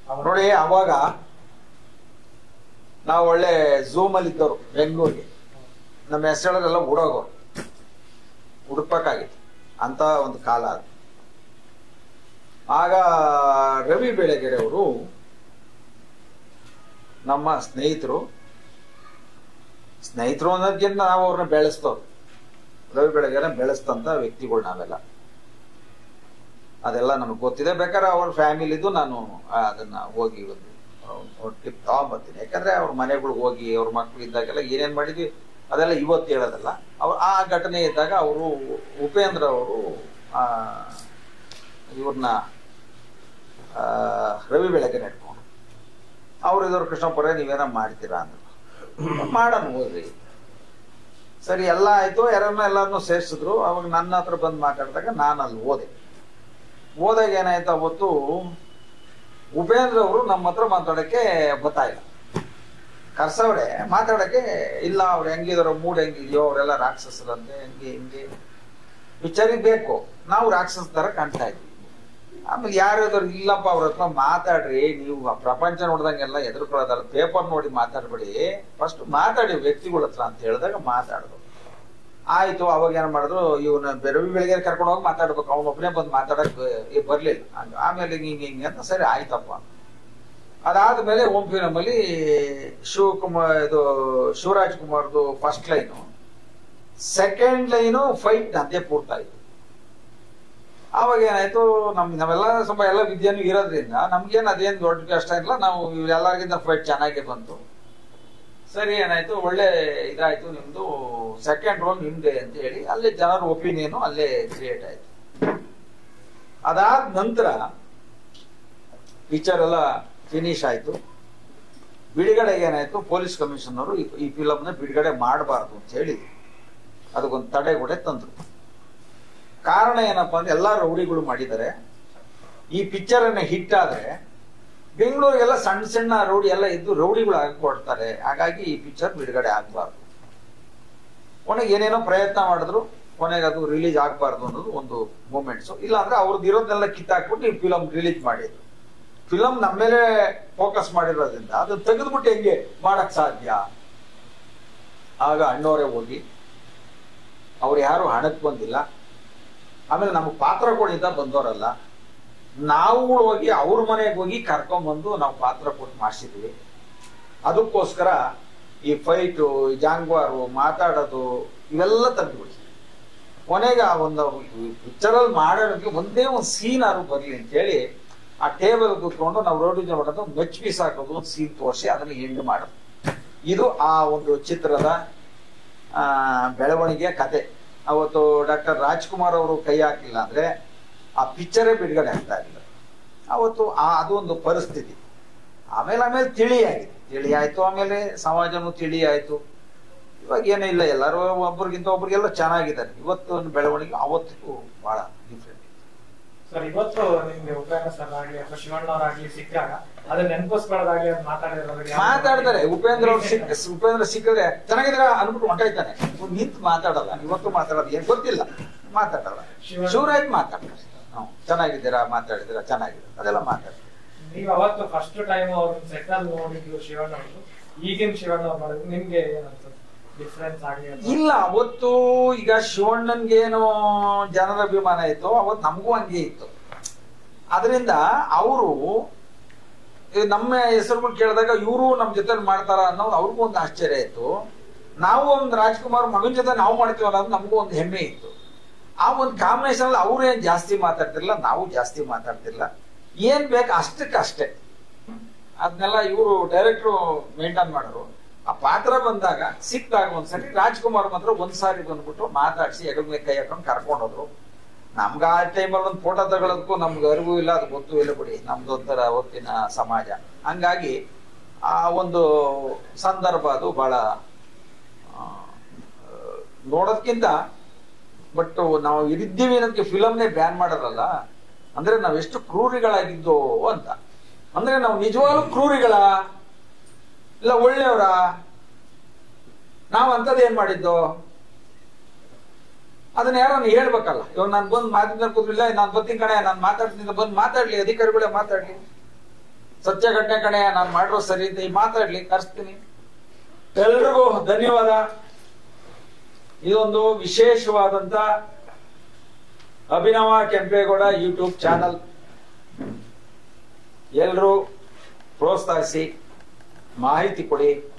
ನೋಡಿ ಅವಾಗ ನಾವು ಒಳ್ಳೆ ಝೂಮ್ ಅಲ್ಲಿ ಇದ್ದವರು ಬೆಂಗಳೂರಿಗೆ ನಮ್ಮ ಹೆಸರೆಲ್ಲ ಹುಡೋಗೋರು ಹುಡುಕ್ಬೇಕಾಗಿತ್ತು ಅಂತ ಒಂದು ಕಾಲ ಅದು ಆಗ ರವಿ ಬೆಳಗೆರೆ ಅವರು ನಮ್ಮ ಸ್ನೇಹಿತರು ಸ್ನೇಹಿತರು ಅನ್ನೋದಕ್ಕಿಂತ ನಾವು ಅವ್ರನ್ನ ಬೆಳೆಸ್ತವ್ರು ರವಿ ಬೆಳಗೆರೆ ಬೆಳೆಸ್ತಂತ ವ್ಯಕ್ತಿಗಳು ನಾವೆಲ್ಲ ಅದೆಲ್ಲ ನಮಗೆ ಗೊತ್ತಿದೆ ಬೇಕಾದ್ರೆ ಅವ್ರ ಫ್ಯಾಮಿಲಿದು ನಾನು ಆ, ಅದನ್ನ ಹೋಗಿ ಒಂದು ಟಿಪ್ ತಗೊಂಬರ್ತೀನಿ ಯಾಕಂದ್ರೆ ಅವ್ರ ಮನೆಗಳಿಗೆ ಹೋಗಿ ಅವ್ರ ಮಕ್ಳು ಇದ್ದಾಗೆಲ್ಲ ಏನೇನ್ ಮಾಡಿದ್ವಿ ಅದೆಲ್ಲ ಇವತ್ತು ಹೇಳೋದಲ್ಲ ಅವ್ರು ಆ ಘಟನೆ ಇದ್ದಾಗ ಅವರು ಉಪೇಂದ್ರ ಅವರು ಇವ್ರನ್ನ ರವಿ ಬೆಳಗ್ಗೆ ಇಟ್ಕೊಂಡು ಅವ್ರು ಇದ್ರು ಕೃಷ್ಣಪ್ಪರೇ ನೀವೇನ ಮಾಡ್ತೀರಾ ಅಂದ್ರು ಮಾಡೋಣ ಹೋಗ್ರಿ ಸರಿ ಎಲ್ಲ ಆಯ್ತು ಯಾರನ್ನ ಎಲ್ಲಾರನ್ನೂ ಸೇರಿಸಿದ್ರು ಅವಾಗ ನನ್ನ ಹತ್ರ ಬಂದು ಮಾತಾಡಿದಾಗ ನಾನು ಅಲ್ಲಿ ಹೋದೆ ಹೋದಾಗ ಏನಾಯ್ತು ಅವತ್ತು ಉಪೇಂದ್ರ ಅವರು ನಮ್ಮ ಹತ್ರ ಮಾತಾಡಕ್ಕೆ ಗೊತ್ತಾಯಿಲ್ಲ ಕರ್ಸವ್ರೆ ಮಾತಾಡಕ್ಕೆ ಇಲ್ಲ ಅವ್ರು ಹೆಂಗಿದಾರೋ ಮೂಡ್ ಹೆಂಗಿದೆಯೋ ಅವರೆಲ್ಲ ರಾಕ್ಷಸರಂತೆ ಹೆಂಗೆ ಹಿಂಗೆ ವಿಚಾರಿ ಬೇಕು ನಾವು ರಾಕ್ಷಸ ತರ ಕಾಣ್ತಾ ಇದ್ವಿ ಆಮೇಲೆ ಯಾರಾದ್ರು ಇಲ್ಲಪ್ಪ ಅವ್ರ ಹತ್ರ ಮಾತಾಡ್ರಿ ನೀವು ಆ ಪ್ರಪಂಚ ನೋಡ್ದಂಗೆಲ್ಲ ಎದುರ್ಕೊಳ್ಳೋದಲ್ಲ ಪೇಪರ್ ನೋಡಿ ಮಾತಾಡ್ಬೇಡಿ ಫಸ್ಟ್ ಮಾತಾಡಿ ವ್ಯಕ್ತಿಗಳ ಹತ್ರ ಅಂತ ಹೇಳಿದಾಗ ಮಾತಾಡಿದ್ರು ಆಯ್ತು ಅವಾಗ ಏನ್ ಮಾಡಿದ್ರು ಇವನ ಬೆರವಿ ಬೆಳಗ್ಗೆ ಕರ್ಕೊಂಡು ಹೋಗಿ ಮಾತಾಡ್ಬೇಕು ಅವನೊಬ್ಬನೇ ಬಂದು ಮಾತಾಡಕ್ ಏ, ಬರ್ಲಿಲ್ಲ ಹಂಗ ಆಮೇಲೆ ಹಿಂಗೆ ಹಿಂಗೆ ಅಂತ ಸರಿ ಆಯ್ತಪ್ಪ ಅದಾದ್ಮೇಲೆ ಓಂ ಫಿಲಮ್ ಅಲ್ಲಿ ಶಿವಕುಮಾರ್ ಇದು ಶಿವರಾಜ್ ಕುಮಾರ್ದು first line second line fight ಅಂತೆ ಪೂರ್ತಾಯ್ತು ಆವಾಗ ಏನಾಯ್ತು ನಮ್ ನಾವೆಲ್ಲ ಸ್ವಲ್ಪ ಎಲ್ಲ ವಿದ್ಯೆನೂ ಇರೋದ್ರಿಂದ ನಮ್ಗೇನು ಅದೇನು ದೊಡ್ಡ ಕಷ್ಟ ಇಲ್ಲ ನಾವು ಎಲ್ಲರಿಗಿಂತ ಫೈಟ್ ಚೆನ್ನಾಗಿ ಬಂತು ಸರಿ ಏನಾಯ್ತು ಒಳ್ಳೆ ಇದಾಯ್ತು ನಿಮ್ದು ಸೆಕೆಂಡ್ ರೋಲ್ ನಿಮ್ದೆ ಅಂತ ಹೇಳಿ ಅಲ್ಲೇ ಜನರ ಒಪಿನಿಯನ್ ಅಲ್ಲೇ ಕ್ರಿಯೇಟ್ ಆಯ್ತು ಅದಾದ ನಂತರ ಪಿಕ್ಚರ್ ಎಲ್ಲ ಫಿನಿಶ್ ಆಯ್ತು ಬಿಡುಗಡೆಗೆ ಏನಾಯ್ತು ಪೊಲೀಸ್ ಕಮಿಷನರು ಈ ಫಿಲಮ್ನ ಬಿಡುಗಡೆ ಮಾಡಬಾರ್ದು ಅಂತ ಹೇಳಿ ಅದಕ್ಕೊಂದು ತಡೆಗೋಡೆ ತಂದ್ರು ಕಾರಣ ಏನಪ್ಪಾ ಅಂದ್ರೆ ಎಲ್ಲಾ ರೌಡಿಗಳು ಮಾಡಿದ್ದಾರೆ ಈ ಪಿಕ್ಚರ್ ಅನ್ನ ಹಿಟ್ ಆದ್ರೆ ಬೆಂಗಳೂರಿಗೆಲ್ಲ ಸಣ್ಣ ಸಣ್ಣ ರೌಡಿ ಎಲ್ಲ ಇದ್ದು ರೌಡಿಗಳು ಕೊಡ್ತಾರೆ ಹಾಗಾಗಿ ಈ ಪಿಕ್ಚರ್ ಬಿಡುಗಡೆ ಆಗ್ಬಾರ್ದು ಕೊನೆಗೆ ಏನೇನೋ ಪ್ರಯತ್ನ ಮಾಡಿದ್ರು ಕೊನೆಗೆ ಅದು ರಿಲೀಸ್ ಆಗ್ಬಾರ್ದು ಅನ್ನೋದು ಒಂದು ಮೂಮೆಂಟ್ಸ್ ಇಲ್ಲ ಅಂದ್ರೆ ಅವ್ರದ್ದು ಇರೋದನ್ನೆಲ್ಲ ಕಿತ್ತಾಕ್ಬಿಟ್ಟು ಈ ಫಿಲಮ್ ರಿಲೀಸ್ ಮಾಡಿದ್ರು ಫಿಲಮ್ ನಮ್ಮ ಮೇಲೆ ಫೋಕಸ್ ಮಾಡಿರೋದ್ರಿಂದ ಅದು ತೆಗೆದ್ಬಿಟ್ಟು ಹೆಂಗೆ ಮಾಡಕ್ ಸಾಧ್ಯ ಆಗ ಅಣ್ಣವರೇ ಹೋಗಿ ಅವ್ರು ಯಾರು ಹಣಕ್ಕೆ ಬಂದಿಲ್ಲ ಆಮೇಲೆ ನಮಗೆ ಪಾತ್ರ ಕೊಡಿಂದ ಬಂದವರಲ್ಲ ನಾವು ಹೋಗಿ ಅವ್ರ ಮನೆಗೆ ಹೋಗಿ ಕರ್ಕೊಂಡ್ಬಂದು ನಾವು ಪಾತ್ರ ಕೊಟ್ಟು ಮಾಡಿಸಿದ್ವಿ ಅದಕ್ಕೋಸ್ಕರ ಈ ಫೈಟು ಈ ಜಾಂಗ್ವಾರು ಮಾತಾಡೋದು ಇವೆಲ್ಲ ತೆಗೆದ್ಬಿಡಿ ಕೊನೆಗೆ ಆ ಒಂದು ಪಿಕ್ಚರಲ್ಲಿ ಮಾಡೋದಕ್ಕೆ ಒಂದೇ ಒಂದು ಸೀನ್ ಆರು ಬರಲಿ ಅಂತೇಳಿ ಆ ಟೇಬಲ್ ಕೂತ್ಕೊಂಡು ನಾವು ರೋಡ್ ಮಾಡೋದು ಮೆಚ್ ಪೀಸ್ ಹಾಕೋದು ಒಂದು ಸೀನ್ ತೋರಿಸಿ ಅದನ್ನ ಎಂಡ್ ಮಾಡೋದು ಇದು ಆ ಒಂದು ಚಿತ್ರದ ಆ, ಬೆಳವಣಿಗೆಯ ಕತೆ ಅವತ್ತು ಡಾಕ್ಟರ್ ರಾಜ್ಕುಮಾರ್ ಅವರು ಕೈ ಹಾಕಿಲ್ಲ ಅಂದ್ರೆ ಆ ಪಿಕ್ಚರೇ ಬಿಡುಗಡೆ ಆಗ್ತಾ ಇಲ್ಲ ಅವತ್ತು ಆ ಅದೊಂದು ಪರಿಸ್ಥಿತಿ ಆಮೇಲೆ ಆಮೇಲೆ ತಿಳಿ ಆಗಿದೆ ತಿಳಿ ಆಯ್ತು ಆಮೇಲೆ ಸಮಾಜನೂ ತಿಳಿ ಆಯ್ತು ಇವಾಗ ಏನೂ ಇಲ್ಲ ಎಲ್ಲರೂ ಒಬ್ರಿಗಿಂತ ಒಬ್ರಿಗೆಲ್ಲ ಚೆನ್ನಾಗಿದ್ದಾರೆ ಇವತ್ತು ಒಂದು ಬೆಳವಣಿಗೆ ಅವತ್ತಿಗೂ ಬಹಳ ಡಿಫ್ರೆಂಟ್ ಸರ್ ಇವತ್ತು ನಿಮ್ಗೆ ಉಪೇಂದ್ರ ಸರ್ ಆಗ್ಲಿ ಅಥವಾ ಶಿವಣ್ಣ ಅವರಾಗ್ಲಿ ಸಿಕ್ಕಾಗ ಅದನ್ನ ನೆನಪಿಸ್ಕೊಳ್ಳೋದಾಗ್ಲಿ ಅದ್ ಮಾತಾಡಿರೋದಾಗ್ಲಿ ಯಾವ್ದು ಮಾತಾಡ್ತಾರೆ ಮಾಡಿ- ಉಪೇಂದ್ರ ಅವ್ರು ಸಿಕ್ ಉಪೇಂದ್ರ ಸಿಕ್ಕಿದ್ರೆ ಚೆನ್ನಾಗಿದ್ರ ಅನ್ಬಿಟ್ಟು ಹೊಂಟಾಯ್ತಾನೆ ಅವ್ನು ನಿಂತು ಮಾತಾಡಲ್ಲ ಇವತ್ತು ಮಾತಾಡೋದು ಏನ್ ಗೊತ್ತಿಲ್ಲ ಮಾತಾಡಲ್ಲ ಶಿವ- ಶಿವರಾಜ್ ಮಾತಾಡ್ತಾರೆ ಹ್ಮ್. ಚೆನ್ನಾಗಿದ್ದೀರಾ ಮಾತಾಡಿದ್ದೀರಾ ಚೆನ್ನಾಗಿದೆ ಅದೆಲ್ಲ ಮಾತಾಡ್ತಾರೆ ನೀವ್ ಅವತ್ತು ಫಸ್ಟ್ ಟೈಮ್ ಅವ್ರನ್ನ ಸೆಟ್ ಅಲ್ಲಿ ನೋಡಿದ್ರು ಶಿವಣ್ಣ ಅವರು ಈಗಿನ ಶಿವಣ್ಣ ಅವ್ರು ನೋಡಿದ್ರು ನಿಮ್ಗೆ ಏನನ್ಸುತ್ತೆ ಡಿಫ್ರೆನ್ಸ್ ಆಗ್ಲಿ ಅಥವಾ- ಇಲ್ಲ ಅವತ್ತು ಈಗ ಶಿವಣ್ಣನ್ಗೇನು ಜನರ ಅಭಿಮಾನ ಇತ್ತು ಅವತ್ತು ನಮಗೂ ಹಂಗೆ ಇತ್ತು ಅದರಿಂದ ಅವರು ನಮ್ಮ ಹೆಸರುಗಳು ಕೇಳಿದಾಗ ಇವರು ನಮ್ಮ ಜೊತೆ ಮಾಡ್ತಾರ ಅನ್ನೋದು ಅವ್ರಿಗೂ ಒಂದು ಆಶ್ಚರ್ಯ ಇತ್ತು ನಾವು ಒಂದು ರಾಜ್ಕುಮಾರ್ ಮಗನ ಜೊತೆ ನಾವು ಮಾಡ್ತೀವಲ್ಲ ಅಂತ ನಮಗೂ ಒಂದು ಹೆಮ್ಮೆ ಇತ್ತು ಆ ಒಂದು ಕಾಂಬಿನೇಷನ್ ಅಲ್ಲಿ ಅವ್ರೇನ್ ಜಾಸ್ತಿ ಮಾತಾಡ್ತಿರ್ಲಿಲ್ಲ ನಾವು ಜಾಸ್ತಿ ಮಾತಾಡ್ತಿರ್ಲಿಲ್ಲ ಏನ್ ಬೇಕು ಅಷ್ಟಕ್ಕಷ್ಟೇ ಅದನ್ನೆಲ್ಲ ಇವರು ಡೈರೆಕ್ಟ್ರು ಮೇಂಟೈನ್ ಮಾಡೋರು ಆ ಪಾತ್ರ ಬಂದಾಗ ಸಿಕ್ತಾಗ ಒಂದ್ಸರಿ ರಾಜ್ಕುಮಾರ್ ಮಾತ್ರ ಒಂದ್ ಸಾರಿ ಬಂದ್ಬಿಟ್ಟು ಮಾತಾಡ್ಸಿ ಹೆಗಲ್ ಮೇಲೆ ಕೈ ಹಾಕೊಂಡು ಕರ್ಕೊಂಡು ಹೋದ್ರು ನಮ್ಗ ಆ ಟೈಮಲ್ಲಿ ಒಂದು ಫೋಟೋ ತಗೊಳ್ಳೋದಕ್ಕೂ ನಮ್ಗೆ ಅರಿವು ಇಲ್ಲ ಅದು ಗೊತ್ತೂ ಇಲ್ಲ ಬಿಡಿ ನಮ್ದು ಒಂಥರ ಅವತ್ತಿನ ಸಮಾಜ ಹಂಗಾಗಿ ಆ ಒಂದು ಸಂದರ್ಭ ಅದು ಬಹಳ ಆ, ನೋಡೋದ್ಕಿಂತ ಬಟ್ ನಾವು ಇರಿದ್ದೀವಿ ಅನ್ನೋದಕ್ಕೆ ಫಿಲಮ್ನೇ ಬ್ಯಾನ್ ಮಾಡೋರಲ್ಲ ಅಂದ್ರೆ ನಾವ್ ಎಷ್ಟು ಕ್ರೂರಿಗಳಾಗಿದ್ದೋ ಅಂತ ಅಂದ್ರೆ ನಾವು ನಿಜವಾಗ್ಲೂ ಕ್ರೂರಿಗಳ ಇಲ್ಲ ಒಳ್ಳೆಯವರ ನಾವು ಅಂತದ್ ಏನ್ ಮಾಡಿದ್ದು ಅದನ್ನ ಯಾರೋ ಹೇಳ್ಬೇಕಲ್ಲ ಇವಾಗ ನಾನು ಬಂದು ಮಾತಿನ ಕೂತ್ರಿಲ್ಲ ನಾನು ಬರ್ತೀನಿ ಕಣೆ ನಾನು ಮಾತಾಡ್ತೀನಿ ಬಂದು ಮಾತಾಡ್ಲಿ ಅಧಿಕಾರಿಗಳೇ ಮಾತಾಡ್ಲಿ ಸತ್ಯ ಘಟನೆ ಕಣೆ ನಾನು ಮಾಡಿರೋ ಸರಿ ಅಂತ ಈ ಮಾತಾಡ್ಲಿ ಕರೆಸ್ತೀನಿ ಎಲ್ರಿಗೂ ಧನ್ಯವಾದ ಇದೊಂದು ವಿಶೇಷವಾದಂತ ಅಭಿನವ ಕೆಂಪೇಗೌಡ ಯೂಟ್ಯೂಬ್ ಚಾನಲ್ ಎಲ್ಲರೂ ಪ್ರೋತ್ಸಾಹಿಸಿ ಮಾಹಿತಿ ಕೊಡಿ